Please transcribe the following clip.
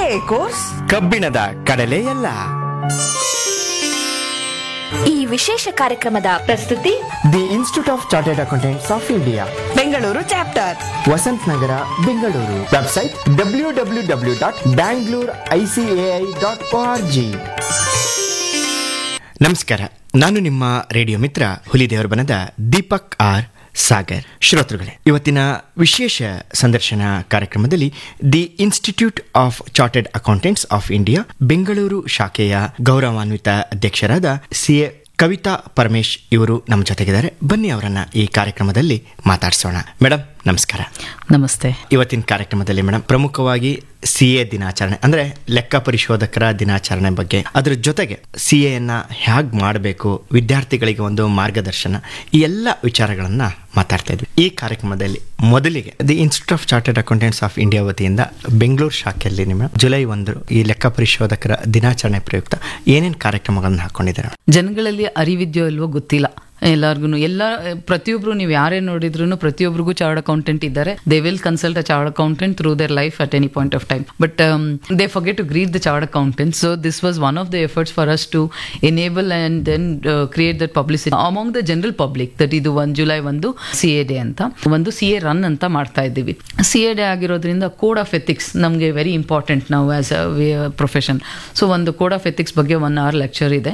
CA course ಕಬ್ಬಿಣದ ಕಡಲೆಯಲ್ಲ ಈ ವಿಶೇಷ ಕಾರ್ಯಕ್ರಮದ ಪ್ರಸ್ತುತಿ the institute of chartered accountants of India Bengaluru chapter Vasant Nagar Bengaluru website W W W dot Bangalore ICAI dot O R G ನಮಸ್ಕಾರ ನಾನು ನಿಮ್ಮ ರೇಡಿಯೋ ಮಿತ್ರ ಹುಲಿದೇವರ ಬನದ ದೀಪಕ್ ಆರ್ ಸಾಗರ್ ಶ್ರೋತೃಗಳೇ ಇವತ್ತಿನ ವಿಶೇಷ ಸಂದರ್ಶನ ಕಾರ್ಯಕ್ರಮದಲ್ಲಿ the institute of chartered accountants of India Bengaluru ಶಾಖೆಯ ಗೌರವಾನ್ವಿತ ಅಧ್ಯಕ್ಷರಾದ ಸಿ ಎ ಕವಿತಾ ಪರಮೇಶ್ ಇವರು ನಮ್ಮ ಜೊತೆಗಿದ್ದಾರೆ ಬನ್ನಿ ಅವರನ್ನ ಈ ಕಾರ್ಯಕ್ರಮದಲ್ಲಿ ಮಾತಾಡಿಸೋಣ ಮೇಡಮ್ ನಮಸ್ಕಾರ ನಮಸ್ತೆ ಇವತ್ತಿನ ಕಾರ್ಯಕ್ರಮದಲ್ಲಿ ಮೇಡಮ್ ಪ್ರಮುಖವಾಗಿ ಸಿ ಎ ದಿನಾಚರಣೆ ಅಂದ್ರೆ ಲೆಕ್ಕ ಪರಿಶೋಧಕರ ದಿನಾಚರಣೆ ಬಗ್ಗೆ ಅದ್ರ ಜೊತೆಗೆ ಸಿ ಎನ್ನ ಹೇಗ್ ಮಾಡಬೇಕು ವಿದ್ಯಾರ್ಥಿಗಳಿಗೆ ಒಂದು ಮಾರ್ಗದರ್ಶನ ಈ ಎಲ್ಲ ವಿಚಾರಗಳನ್ನ ಮಾತಾಡ್ತಾ ಇದ್ವಿ ಈ ಕಾರ್ಯಕ್ರಮದಲ್ಲಿ ಮೊದಲಿಗೆ the institute of chartered accountants of India ವತಿಯಿಂದ ಬೆಂಗಳೂರು ಶಾಖೆಯಲ್ಲಿ ನಿಮ್ಮ ಜುಲೈ ಒಂದು ಈ ಲೆಕ್ಕ ಪರಿಶೋಧಕರ ದಿನಾಚರಣೆ ಪ್ರಯುಕ್ತ ಏನೇನು ಕಾರ್ಯಕ್ರಮಗಳನ್ನು ಹಾಕೊಂಡಿದ್ದಾರೆ ಜನಗಳಲ್ಲಿ ಅರಿವಿದ್ಯೋ ಇಲ್ವೋ ಗೊತ್ತಿಲ್ಲ ಎಲ್ಲಾರ್ಗು ಎಲ್ಲ ಪ್ರತಿಯೊಬ್ರು ನೀವು ಯಾರೇ ನೋಡಿದ್ರು ಪ್ರತಿಯೊಬ್ಬರಿಗೂ ಚಾರ್ಡ್ ಅಕೌಂಟೆಂಟ್ ಇದ್ದಾರೆ they will consult a chartered accountant through their life at any point of time but they forget to greet the chartered accountant so this was one of the efforts for us to enable and then create that publicity among the general public that ಇದು ಒಂದು July ಒಂದು C A day ಅಂತ ಒಂದು C A run ಅಂತ ಮಾಡ್ತಾ ಇದ್ದೀವಿ C A day ಆಗಿರೋದ್ರಿಂದ code of ethics ನಮಗೆ ವೆರಿ ಇಂಪಾರ್ಟೆಂಟ್ ನಾವು ಆಸ್ ಅ ಪ್ರೊಫೆಷನ್ ಸೊ ಒಂದು ಕೋಡ್ ಆಫ್ ಎಥಿಕ್ಸ್ ಬಗ್ಗೆ ಒನ್ ಅವರ್ ಲೆಕ್ಚರ್ ಇದೆ